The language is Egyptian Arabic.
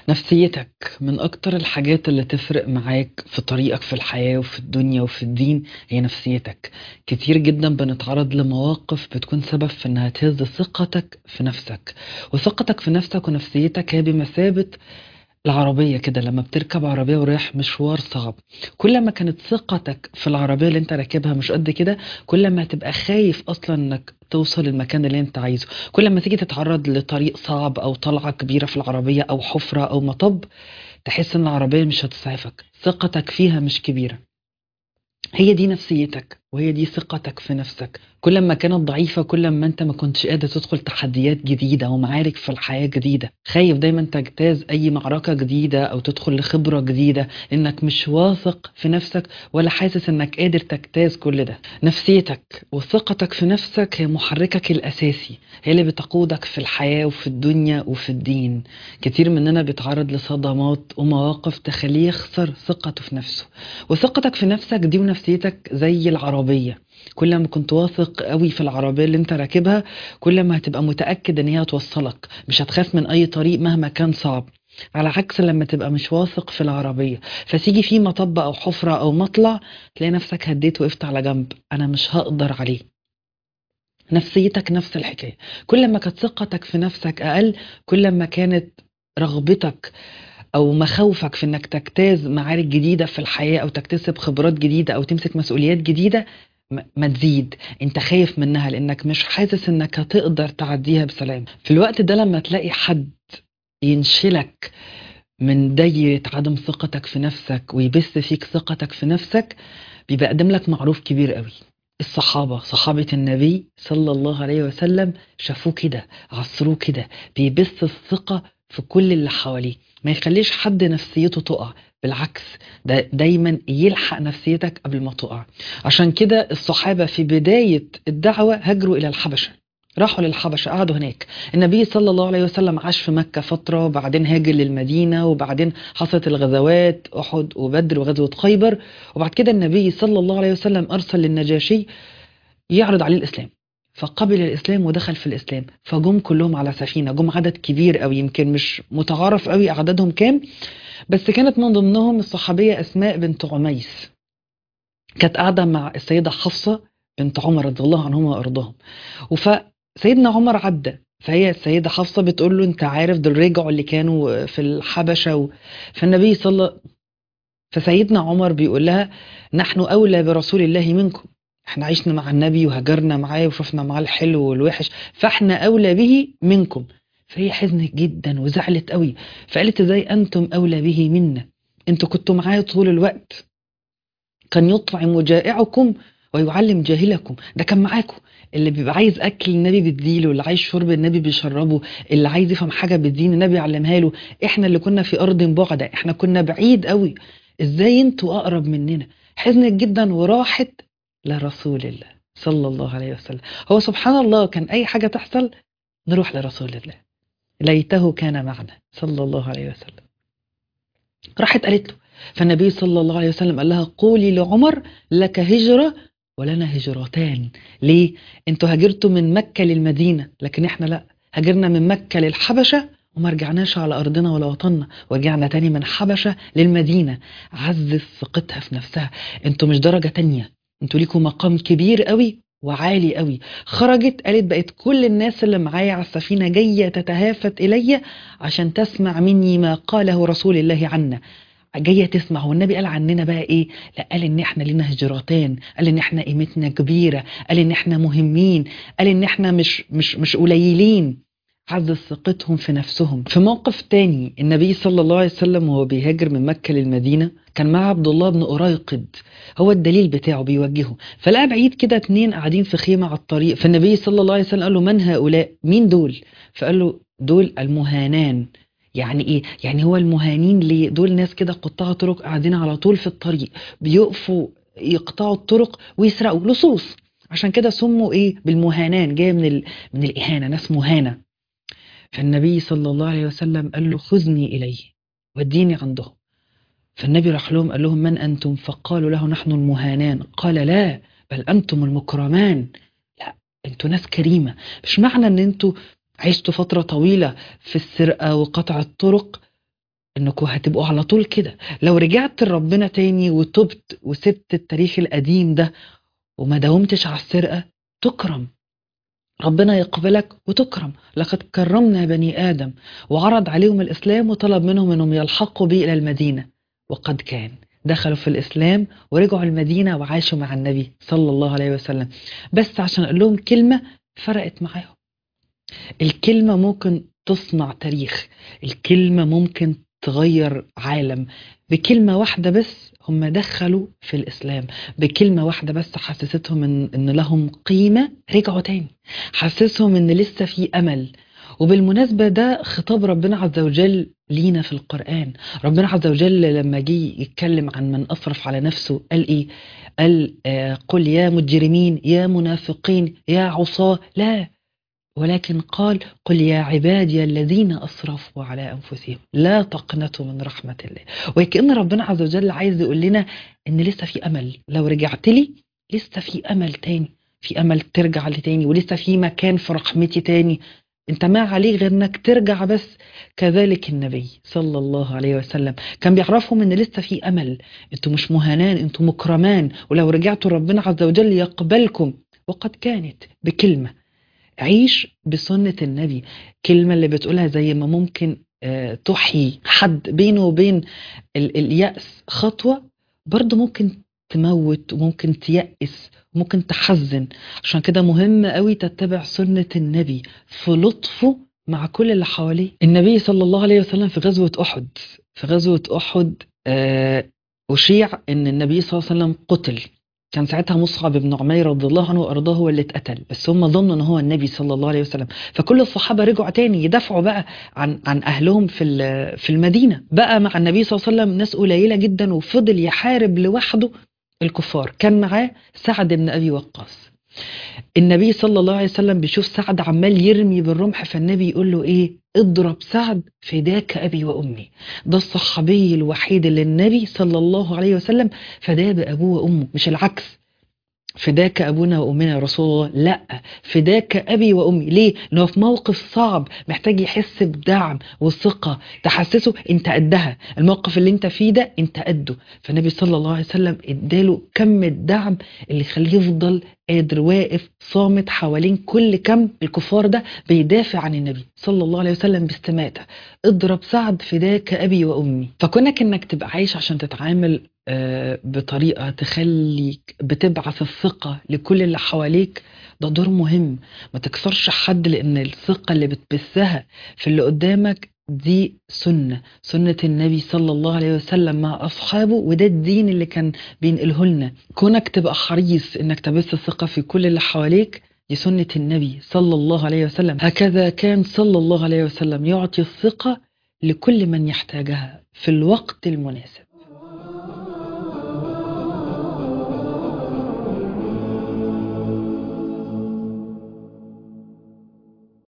نفسيتك من أكتر الحاجات اللي تفرق معاك في طريقك في الحياة وفي الدنيا وفي الدين هي نفسيتك كتير جدا بنتعرض لمواقف بتكون سبب في إنها تهز ثقتك في نفسك وثقتك في نفسك ونفسيتك هي بمثابة العربية كده لما بتركب عربية ورايح مشوار صعب كل ما كانت ثقتك في العربية اللي انت راكبها مش قد كده كل ما هتبقى خايف اصلا انك توصل المكان اللي انت عايزه كل ما تيجي تتعرض لطريق صعب او طلعة كبيرة في العربية او حفرة او مطب تحس ان العربية مش هتسعفك ثقتك فيها مش كبيرة هي دي نفسيتك وهي دي ثقتك في نفسك كل ما كانت ضعيفة كل ما انت ما كنتش قادر تدخل تحديات جديدة ومعارك في الحياة جديدة خايف دايما تجتاز اي معركة جديدة او تدخل لخبرة جديدة انك مش واثق في نفسك ولا حاسس انك قادر تجتاز كل ده نفسيتك وثقتك في نفسك هي محركك الاساسي هي اللي بتقودك في الحياة وفي الدنيا وفي الدين كتير مننا بيتعرض لصدمات ومواقف تخليه يخسر ثقته في نفسه وثقتك في نفسك دي ونفسيتك زي العربية كل ما كنت واثق قوي في العربية اللي انت راكبها كل ما هتبقى متأكد ان هي هتوصلك مش هتخاف من اي طريق مهما كان صعب على عكس لما تبقى مش واثق في العربية فتيجي في مطب او حفرة او مطلع تلاقي نفسك هديت وقفت على جنب انا مش هقدر عليه نفسيتك نفس الحكاية كل ما كانت ثقتك في نفسك اقل كل ما كانت رغبتك او مخاوفك في انك تجتاز معارك جديده في الحياه او تكتسب خبرات جديده او تمسك مسؤوليات جديده ما تزيد انت خايف منها لانك مش حاسس انك هتقدر تعديها بسلام في الوقت ده لما تلاقي حد ينشلك من دايرة عدم ثقتك في نفسك ويبث فيك ثقتك في نفسك بيبقى قدم لك معروف كبير قوي الصحابة صحابة النبي صلى الله عليه وسلم شافوه كده عصروه كده بيبث الثقة في كل اللي حواليه ما يخليش حد نفسيته تقع بالعكس ده دايما يلحق نفسيتك قبل ما تقع عشان كده الصحابة في بداية الدعوة هجروا إلى الحبشة راحوا للحبشة قعدوا هناك النبي صلى الله عليه وسلم عاش في مكة فترة وبعدين هاجر للمدينة وبعدين حصلت الغزوات أحد وبدر وغزوة خيبر وبعد كده النبي صلى الله عليه وسلم أرسل للنجاشي يعرض عليه الإسلام فقبل الإسلام ودخل في الإسلام فجم كلهم على سفينة جم عدد كبير قوي يمكن مش متعارف قوي عددهم كام بس كانت من ضمنهم الصحابية أسماء بنت عميس كانت قاعدة مع السيدة حفصة بنت عمر رضي الله عنهما وأرضاهم وفسيدنا عمر عدى فهي السيدة حفصة بتقول له أنت عارف دول رجعوا اللي كانوا في الحبشة و... فالنبي صلى فسيدنا عمر بيقول لها نحن أولى برسول الله منكم احنا عشنا مع النبي وهجرنا معاه وشفنا معاه الحلو والوحش فاحنا أولى به منكم فهي حزنت جدا وزعلت قوي فقالت ازاي انتم اولى به منا انتوا كنتوا معايا طول الوقت كان يطعم جائعكم ويعلم جاهلكم ده كان معاكم اللي بيبقى عايز اكل النبي بيديله اللي عايز شرب النبي بيشربه اللي عايز يفهم حاجه بالدين النبي يعلمها له احنا اللي كنا في ارض بعده احنا كنا بعيد قوي ازاي انتوا اقرب مننا حزنت جدا وراحت لرسول الله صلى الله عليه وسلم هو سبحان الله كان اي حاجه تحصل نروح لرسول الله ليته كان معنا صلى الله عليه وسلم راحت قالت له فالنبي صلى الله عليه وسلم قال لها قولي لعمر لك هجرة ولنا هجرتان ليه انتوا هاجرتوا من مكة للمدينة لكن احنا لا هاجرنا من مكة للحبشة وما رجعناش على أرضنا ولا وطننا ورجعنا تاني من حبشة للمدينة عزز ثقتها في نفسها انتوا مش درجة تانية انتوا ليكوا مقام كبير قوي وعالي قوي خرجت قالت بقت كل الناس اللي معايا على السفينة جاية تتهافت إلي عشان تسمع مني ما قاله رسول الله عنا جاية تسمع والنبي قال عننا بقى ايه لا قال ان احنا لنا هجرتين قال ان احنا قيمتنا كبيرة قال ان احنا مهمين قال ان احنا مش مش مش قليلين عزز ثقتهم في نفسهم في موقف تاني النبي صلى الله عليه وسلم وهو بيهاجر من مكة للمدينة كان مع عبد الله بن أريقد هو الدليل بتاعه بيوجهه فلقى بعيد كده اتنين قاعدين في خيمة على الطريق فالنبي صلى الله عليه وسلم قال له من هؤلاء مين دول فقال له دول المهانان يعني ايه يعني هو المهانين ليه دول ناس كده قطاع طرق قاعدين على طول في الطريق بيقفوا يقطعوا الطرق ويسرقوا لصوص عشان كده سموا ايه بالمهانان جايه من ال... من الاهانه ناس مهانه فالنبي صلى الله عليه وسلم قال له خذني إليه وديني عنده فالنبي راح لهم قال لهم من أنتم فقالوا له نحن المهانان قال لا بل أنتم المكرمان لا أنتوا ناس كريمة مش معنى أن أنتوا عشتوا فترة طويلة في السرقة وقطع الطرق انكم هتبقوا على طول كده لو رجعت لربنا تاني وتبت وسبت التاريخ القديم ده وما داومتش على السرقة تكرم ربنا يقبلك وتكرم لقد كرمنا بني آدم وعرض عليهم الإسلام وطلب منهم أنهم يلحقوا به إلى المدينة وقد كان دخلوا في الإسلام ورجعوا المدينة وعاشوا مع النبي صلى الله عليه وسلم بس عشان أقول لهم كلمة فرقت معاهم الكلمة ممكن تصنع تاريخ الكلمة ممكن تغير عالم بكلمة واحدة بس هم دخلوا في الإسلام بكلمة واحدة بس حسستهم إن, إن لهم قيمة رجعوا تاني حسسهم إن لسه في أمل وبالمناسبة ده خطاب ربنا عز وجل لينا في القرآن ربنا عز وجل لما جه يتكلم عن من أسرف على نفسه قال إيه قال آه قل يا مجرمين يا منافقين يا عصاة لا ولكن قال قل يا عبادي الذين أسرفوا على أنفسهم لا تقنطوا من رحمة الله وكأن ربنا عز وجل عايز يقول لنا إن لسه في أمل لو رجعت لي لسه في أمل تاني في أمل ترجع لي تاني ولسه في مكان في رحمتي تاني انت ما عليه غير انك ترجع بس كذلك النبي صلى الله عليه وسلم كان بيعرفهم ان لسه في امل انتوا مش مهانان انتوا مكرمان ولو رجعتوا ربنا عز وجل يقبلكم وقد كانت بكلمه عيش بسنة النبي كلمة اللي بتقولها زي ما ممكن آه، تحيي حد بينه وبين ال- اليأس خطوة برضه ممكن تموت وممكن تيأس وممكن تحزن عشان كده مهم قوي تتبع سنة النبي في لطفه مع كل اللي حواليه النبي صلى الله عليه وسلم في غزوة أحد في غزوة أحد آه، أشيع أن النبي صلى الله عليه وسلم قتل كان ساعتها مصعب بن عمير رضي الله عنه وارضاه هو اللي اتقتل بس هم ظنوا ان هو النبي صلى الله عليه وسلم فكل الصحابه رجعوا تاني يدافعوا بقى عن عن اهلهم في ال- في المدينه بقى مع النبي صلى الله عليه وسلم ناس قليله جدا وفضل يحارب لوحده الكفار كان معاه سعد بن ابي وقاص النبي صلى الله عليه وسلم بيشوف سعد عمال يرمي بالرمح فالنبي يقول له ايه اضرب سعد فداك ابي وامي ده الصحابي الوحيد اللي النبي صلى الله عليه وسلم فداه بابوه وامه مش العكس فداك ابونا وامنا يا رسول الله لا فداك ابي وامي ليه لانه في موقف صعب محتاج يحس بدعم وثقه تحسسه انت قدها الموقف اللي انت فيه ده انت قده فالنبي صلى الله عليه وسلم اداله كم الدعم اللي يخليه يفضل قادر واقف صامت حوالين كل كم الكفار ده بيدافع عن النبي صلى الله عليه وسلم باستماتة اضرب سعد فداك ابي وامي فكونك انك تبقى عايش عشان تتعامل آه، بطريقة تخليك بتبعث الثقة لكل اللي حواليك ده دور مهم ما تكسرش حد لأن الثقة اللي بتبثها في اللي قدامك دي سنة سنة النبي صلى الله عليه وسلم مع أصحابه وده الدين اللي كان بينقله لنا كونك تبقى حريص إنك تبث الثقة في كل اللي حواليك دي سنة النبي صلى الله عليه وسلم هكذا كان صلى الله عليه وسلم يعطي الثقة لكل من يحتاجها في الوقت المناسب